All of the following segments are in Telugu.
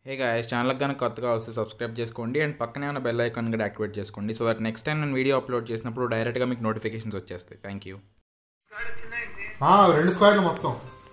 హే గాయస్ ఛానల్కి కనుక కొత్తగా వస్తే సబ్స్క్రైబ్ చేసుకోండి అండ్ పక్కనే ఉన్న బెల్ ఐకాన్ కూడా యాక్టివేట్ చేసుకోండి సో దట్ నెక్స్ట్ టైం నేను వీడియో అప్లోడ్ చేసినప్పుడు డైరెక్ట్గా మీకు నోటిఫికేషన్స్ వచ్చేస్తాయి థ్యాంక్ యూ ఆ, రెండు స్క్వేర్లు మొత్తం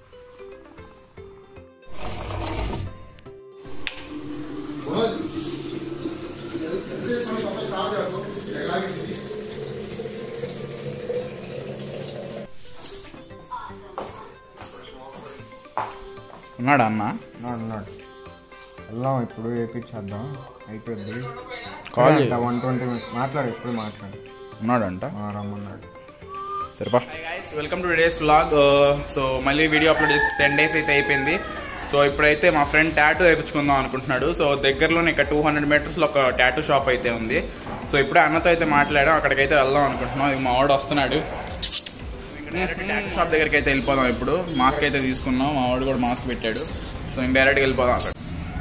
ఉన్నాడా అన్న ఉన్నాడు ఉన్నాడు వెళ్దాం ఇప్పుడు వేపించేద్దాం అయిపోద్ది కాల్ చేయి. వన్ ట్వంటీ మాట్లాడు ఇప్పుడు మాట్లాడు ఉన్నాడంట ఆ, రమ్మన్నాడు సరిపా guys welcome to days vlog so మళ్ళీ వీడియో అప్లోడ్ చేసి టెన్ డేస్ అయితే అయిపోయింది సో ఇప్పుడైతే మా ఫ్రెండ్ ట్యాటూ వేయించుకుందాం అనుకుంటున్నాడు సో దగ్గరలోనే ఇక్కడ టూ హండ్రెడ్ మీటర్స్లో ఒక ట్యాటూ షాప్ అయితే ఉంది సో ఇప్పుడే అన్నతో అయితే మాట్లాడాం అక్కడికైతే వెళ్దాం అనుకుంటున్నాం ఇది మా వాడు వస్తున్నాడు ఇంకా డైరెక్ట్ ట్యాటూ షాప్ దగ్గరికి అయితే వెళ్ళిపోదాం ఇప్పుడు మాస్క్ అయితే తీసుకున్నాం మా వాడు కూడా మాస్క్ పెట్టాడు సో మేము డైరెక్ట్గా వెళ్ళిపోదాం అక్కడ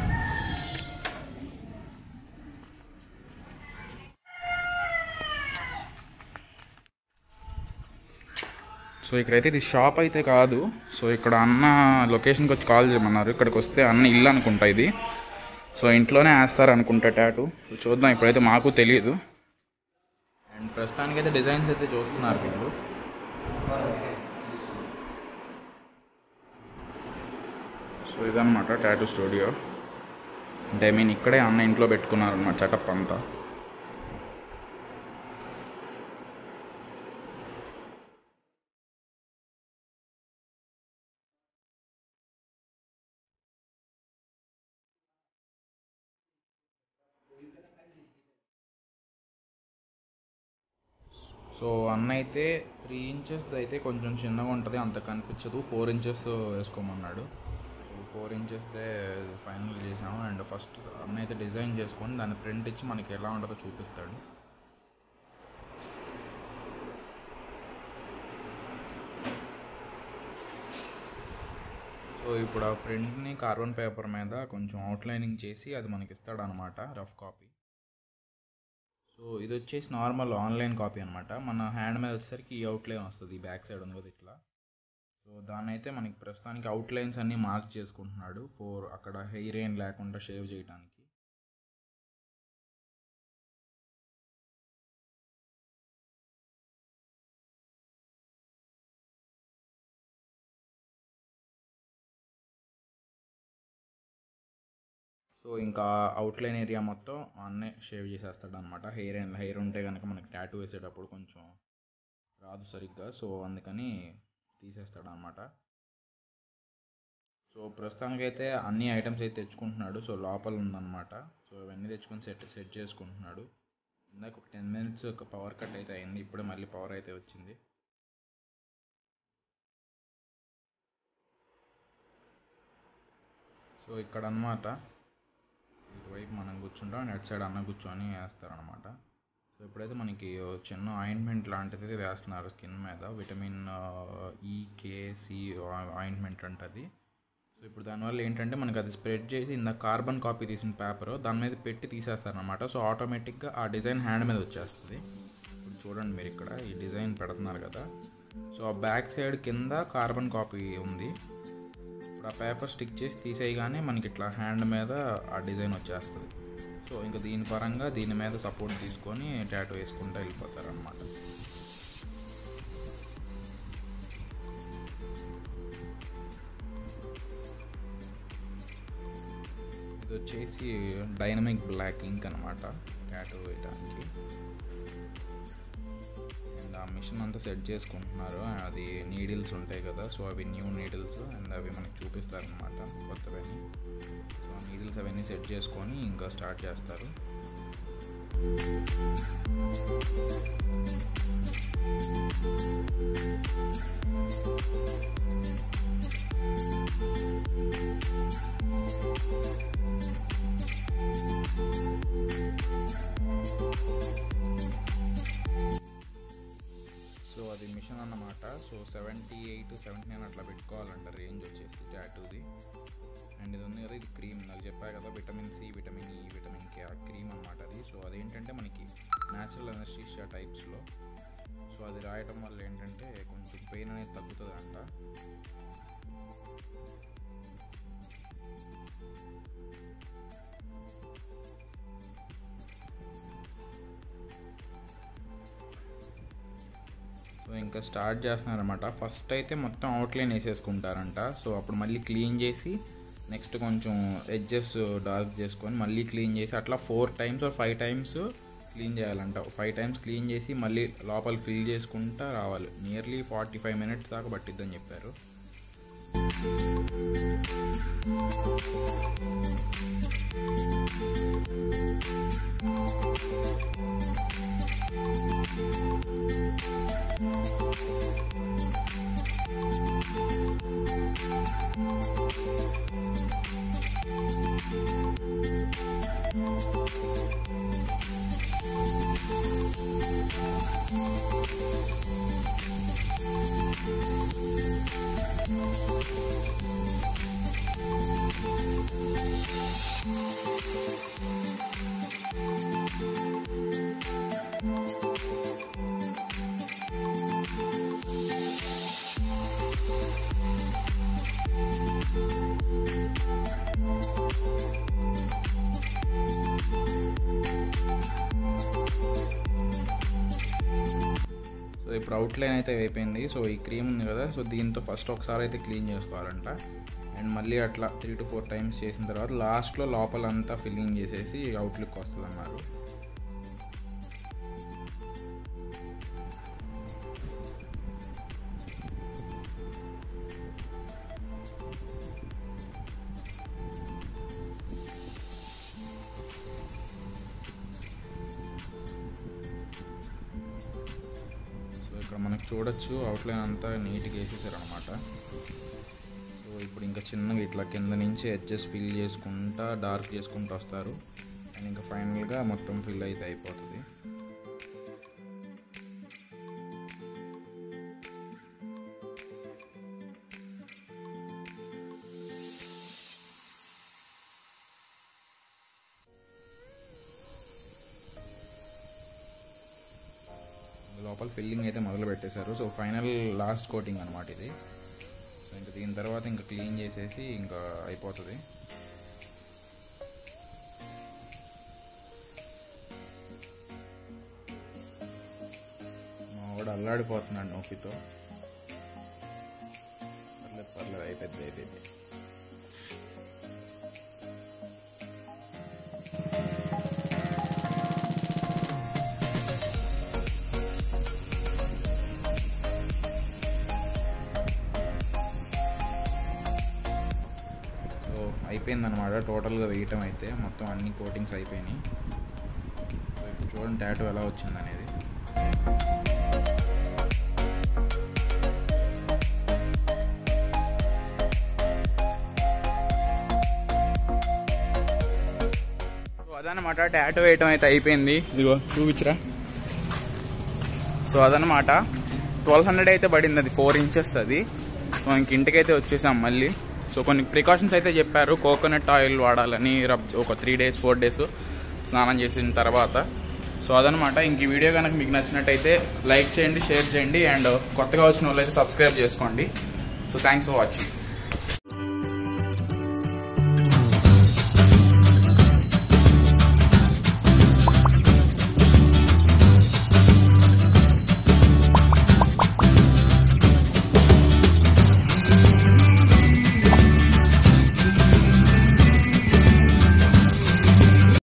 సో ఇక్కడైతే ఇది షాప్ అయితే కాదు సో ఇక్కడ అన్న లొకేషన్కి వచ్చి కాల్ చేయమన్నారు ఇక్కడికి వస్తే అన్న ఇల్లు అనుకుంటా ఇది సో ఇంట్లోనే వేస్తారు అనుకుంటా టాటూ సో చూద్దాం ఇప్పుడైతే మాకు తెలియదు అండ్ ప్రస్తుతానికైతే డిజైన్స్ అయితే చూస్తున్నారు వీళ్ళు సో ఇదన్నమాట టాటూ స్టూడియో అంటే ఐ మీన్ ఇక్కడే అన్న ఇంట్లో పెట్టుకున్నారు అన్నమాట చటప్ అంతా సో అన్న అయితే త్రీ ఇంచెస్ అయితే కొంచెం చిన్నగా ఉంటుంది అంత కనిపించదు ఫోర్ ఇంచెస్ వేసుకోమన్నాడు సో ఫోర్ ఇంచెస్దే ఫైనల్ చేసాము అండ్ ఫస్ట్ అన్న అయితే డిజైన్ చేసుకొని దాన్ని ప్రింట్ ఇచ్చి మనకి ఎలా ఉంటుందో చూపిస్తాడు సో ఇప్పుడు ఆ ప్రింట్ని కార్బన్ పేపర్ మీద కొంచెం అవుట్లైనింగ్ చేసి అది మనకి ఇస్తాడు అనమాట రఫ్ కాపీ సో ఇది వచ్చేసి నార్మల్ ఆన్లైన్ కాపీ అనమాట మన హ్యాండ్ మీద వచ్చేసరికి ఈ అవుట్లైన్ వస్తుంది ఈ బ్యాక్ సైడ్ ఉంది కదా ఇట్లా సో దాన్ని అయితే మనకి ప్రస్తుతానికి అవుట్లైన్స్ అన్నీ మార్క్ చేసుకుంటున్నాడు ఫోర్ అక్కడ హెయిర్ ఏం లేకుండా షేవ్ చేయడానికి సో ఇంకా అవుట్లైన్ ఏరియా మొత్తం అన్నే షేవ్ చేసేస్తాడు అనమాట హెయిర్ హెయిర్ ఉంటే కనుక మనకి ట్యాటూ వేసేటప్పుడు కొంచెం రాదు సరిగ్గా సో అందుకని తీసేస్తాడు అనమాట సో ప్రస్తుతానికైతే అన్ని ఐటమ్స్ అయితే తెచ్చుకుంటున్నాడు సో లోపల ఉందన్నమాట సో ఇవన్నీ తెచ్చుకొని సెట్ సెట్ చేసుకుంటున్నాడు ఇందాక ఒక టెన్ మినిట్స్ ఒక పవర్ కట్ అయితే అయింది ఇప్పుడే మళ్ళీ పవర్ అయితే వచ్చింది సో ఇక్కడ అన్నమాట ఇటువైపు మనం కూర్చుంటాం అండ్ అటు సైడ్ అన్న కూర్చొని వేస్తారనమాట సో ఇప్పుడైతే మనకి ఓ చిన్న ఆయింట్మెంట్ లాంటిది వేస్తున్నారు స్కిన్ మీద విటమిన్ ఈకేసి ఆయింట్మెంట్ అంటది సో ఇప్పుడు దానివల్ల ఏంటంటే మనకి అది స్ప్రెడ్ చేసి ఇంత కార్బన్ కాపీ తీసిన పేపర్ దాని మీద పెట్టి తీసేస్తారనమాట సో ఆటోమేటిక్గా ఆ డిజైన్ హ్యాండ్ మీద వచ్చేస్తుంది ఇప్పుడు చూడండి మీరు ఇక్కడ ఈ డిజైన్ పెడుతున్నారు కదా సో ఆ బ్యాక్ సైడ్ కింద కార్బన్ కాపీ ఉంది ఇప్పుడు ఆ పేపర్ స్టిక్ చేసి తీసేయగానే మనకి ఇట్లా హ్యాండ్ మీద ఆ డిజైన్ వచ్చేస్తుంది సో ఇంకా దీని పరంగా దీని మీద సపోర్ట్ తీసుకొని టాటూ వేసుకుంటూ వెళ్ళిపోతారు అనమాట ఇది వచ్చేసి డైనమిక్ బ్లాక్ ఇంక్ అనమాట టాటూ వేయడానికి అండ్ ఆ మిషన్ అంతా సెట్ చేసుకుంటున్నారు అది నీడిల్స్ ఉంటాయి కదా సో అవి న్యూ నీడిల్స్ అండ్ అవి మనకి చూపిస్తారు అనమాట కొత్తవన్నీ సో ఆ నీడిల్స్ అవన్నీ సెట్ చేసుకొని ఇంకా స్టార్ట్ చేస్తారు సో అది మిషన్ అన్నమాట so seventy eight seventy nine అట్లా పెట్టుకోవాలంట రేంజ్ వచ్చేసి టాటూది అండ్ ఇది ఉంది కదా ఇది క్రీమ్ నాకు చెప్పా కదా vitamin C vitamin E vitamin K ఆ క్రీమ్ అనమాట అది సో అదేంటంటే మనకి న్యాచురల్ అనస్టీషియా టైప్స్లో సో అది రాయటం వల్ల ఏంటంటే కొంచెం పెయిన్ అనేది తగ్గుతుంది అంట ఇంకా స్టార్ట్ చేస్తున్నారనమాట ఫస్ట్ అయితే మొత్తం అవుట్లైన్ వేసేసుకుంటారంట సో అప్పుడు మళ్ళీ క్లీన్ చేసి నెక్స్ట్ కొంచెం ఎడ్జెస్ డార్క్ చేసుకొని మళ్ళీ క్లీన్ చేసి అట్లా four times or five times clean చేయాలంట ఫైవ్ టైమ్స్ క్లీన్ చేసి మళ్ళీ లోపల ఫిల్ చేసుకుంటా రావాలి నియర్లీ ఫార్టీ ఫైవ్ మినిట్స్ దాకా పట్టిద్దని చెప్పారు సో ఇప్పుడు అవుట్లైన్ అయితే అయిపోయింది సో ఈ క్రీమ్ ఉంది కదా సో దీంతో ఫస్ట్ ఒకసారి అయితే క్లీన్ చేసుకోవాలంట అండ్ మళ్ళీ అట్లా త్రీ టు ఫోర్ టైమ్స్ చేసిన తర్వాత లాస్ట్లో లోపలంతా ఫిల్లింగ్ చేసేసి అవుట్లుక్ వస్తుంది అన్నారు సో ఇక్కడ మనకు చూడొచ్చు అవుట్లైన్ అంతా నీట్గా వేసేసారు అనమాట సో ఇప్పుడు ఇంకా చిన్నగా ఇట్లా కింద నుంచి ఎడ్జెస్ ఫిల్ చేసుకుంటా డార్క్ చేసుకుంటూ వస్తారు అండ్ ఇంకా ఫైనల్గా మొత్తం ఫిల్ అయితే అయిపోతుంది లోపల ఫిల్లింగ్ అయితే మొదలు పెట్టేశారు సో ఫైనల్ లాస్ట్ కోటింగ్ అనమాట ఇది సో ఇంకా దీని తర్వాత ఇంకా క్లీన్ చేసేసి ఇంకా అయిపోతుంది మా వాడు అల్లాడిపోతున్నాడు నొప్పితో పర్లేదు పర్లేదు అయిపోద్ది అయిపోయింది సో అయిపోయిందనమాట టోటల్గా వేయటం అయితే మొత్తం అన్ని కోటింగ్స్ అయిపోయినాయి సో ఇప్పుడు చూడండి టాటూ ఎలా వచ్చింది అనేది సో అదనమాట టాటూ వేయటం అయితే అయిపోయింది ఇదిగో చూపించరా సో అదనమాట ట్వెల్వ్ హండ్రెడ్ అయితే పడింది అది ఫోర్ ఇంచెస్ అది సో ఇంక ఇంటికైతే వచ్చేసాం మళ్ళీ సో కొన్ని ప్రికాషన్స్ అయితే చెప్పారు కోకోనట్ ఆయిల్ వాడాలని రబ్ ఒక త్రీ డేస్ ఫోర్ డేస్ స్నానం చేసిన తర్వాత సో అదనమాట ఇంక ఈ వీడియో కనుక మీకు నచ్చినట్టయితే లైక్ చేయండి షేర్ చేయండి అండ్ కొత్తగా వచ్చిన వాళ్ళు అయితే సబ్స్క్రైబ్ చేసుకోండి సో థ్యాంక్స్ ఫర్ వాచింగ్